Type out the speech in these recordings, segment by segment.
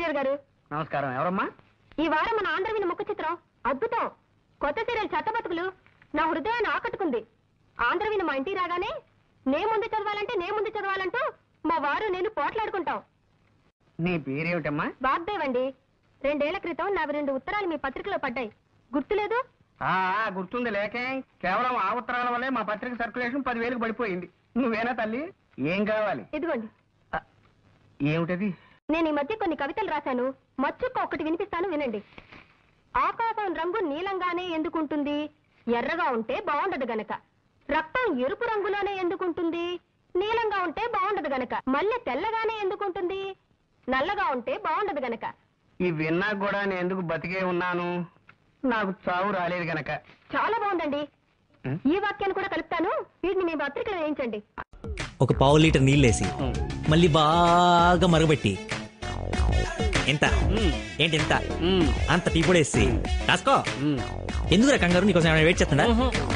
ఎన్టీఆర్ గారు నమస్కారం ఎవరమ్మా ఈ వారం మన ఆంధ్రవిని ముఖ చిత్రం అద్భుతం కొత్త సీరియల్ చెత్తబతుకులు నా హృదయాన్ని ఆకట్టుకుంది ఆంధ్రవిని మా ఇంటికి రాగానే నే ముందు చదవాలంటే నే ముందు చదవాలంటూ మా వారు నేను పోట్లాడుకుంటాం నీ పేరేమిటమ్మా వాగ్దేవ్ అండి రెండేళ్ల క్రితం నావి రెండు ఉత్తరాలు మీ పత్రికలో పడ్డాయి గుర్తులేదు ఆ, ఆ, గుర్తుంది లేకే కేవలం ఆ ఉత్తరాల వల్లే మా పత్రిక సర్క్యులేషన్ పదివేలకు పడిపోయింది నువ్వేనా తల్లి ఏం కావాలి ఇదిగోండి ఆ, ఏమిటది నేను ఈ మధ్య కొన్ని కవితలు రాశాను మచ్చుక్క ఒకటి వినిపిస్తాను వినండి ఆకాశం రంగు నీలంగానే ఎందుకుంటుంది ఎర్రగా ఉంటే బాగుండదు గనక రక్తం ఎరుపు రంగులోనే ఎందుకుంటుంది నీలంగా ఉంటే బాగుండదు గనక మల్లె తెల్లగానే ఎందుకుంటుంది నల్లగా ఉంటే బాగుండదు గనక ఈ విన్నా కూడా నేను ఎందుకు బతికే ఉన్నాను నాకు చావు రాలేదు గనక చాలా బాగుందండి ఉం? ఈ వాక్యాన్ని కూడా కలుపుతాను వీటిని మీ పత్రికలో వేయించండి ఒక పావు లీటర్ నీళ్ళేసి మళ్ళీ బాగా మరగబెట్టి ఎంత ఏంటి ఎంత అంత టీ పొడి వేసి రాసుకో ఎందుకురా కంగారు నీకోసం ఏమైనా వెయిట్ చేస్తుందా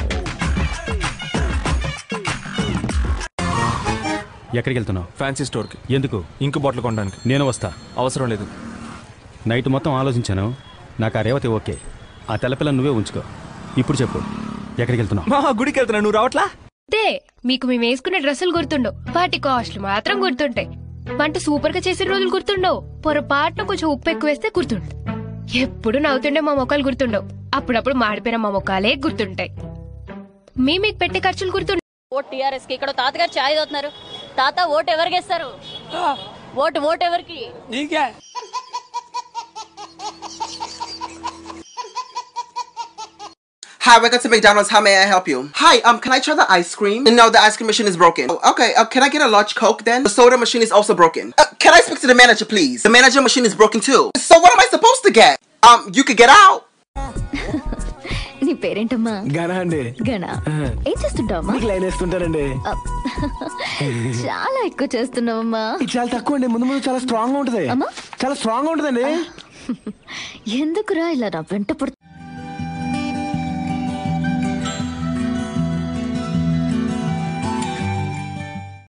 ఎక్కడికి వెళ్తున్నావు ఫ్యాన్సీ స్టోర్కి ఎందుకు ఇంకు బాటిల్ కొనడానికి నేను వస్తా అవసరం లేదు నైట్ మొత్తం ఆలోచించాను నాకు ఆ రేవతి ఓకే ఆ తెల్లపిల్ల నువ్వే ఉంచుకో ఇప్పుడు చెప్పు ఎక్కడికి వెళ్తున్నావు మా గుడికి వెళ్తున్నా నువ్వు రావట్లా తే మీకు మేము వేసుకునే డ్రెస్సులు గుర్తుండవు వాటి కాస్ట్లు మాత్రం గుర్తుంటాయి వంట సూపర్ గా చేసిన రోజులు గుర్తుండవు పొరపాటున కొంచెం ఉప్పు ఎక్కువ వేస్తే గుర్తుండదు ఎప్పుడు నవ్వుతుండే మా మొక్కలు గుర్తుండవు అప్పుడప్పుడు మాడిపోయిన మా మొక్కలే గుర్తుంటాయి మీ మీకు పెట్టే ఖర్చులు గుర్తుండవు ఓట్ టీఆర్ఎస్ కి ఇక్కడ తాతగారు ఛాయ్ అవుతున్నారు తాత ఓటు ఎవరికి ఇస్తారు ఓటు ఓటు ఎవరికి Hi, welcome to McDonald's. How may I help you? Hi, um, can I try the ice cream? No, the ice cream machine is broken. Oh, okay, uh, can I get a large Coke then? The soda machine is also broken. Uh, can I speak to the manager, please? The manager machine is broken too. So what am I supposed to get? Um, you could get out. నీ పేరేంటమ్మా గనా అండి గణ ఏం చేస్తుంటావమ్మా మీకు line వేస్తుంటారండి చాలా ఎక్కువ చేస్తున్నావమ్మా ఇది చాలా తక్కువ అండి ముందు ముందు చాలా స్ట్రాంగ్ గా ఉంటది అమ్మా? చాలా స్ట్రాంగ్ గా ఉంటదండి ఎందుకురా ఇలా నా వెంట పడుతు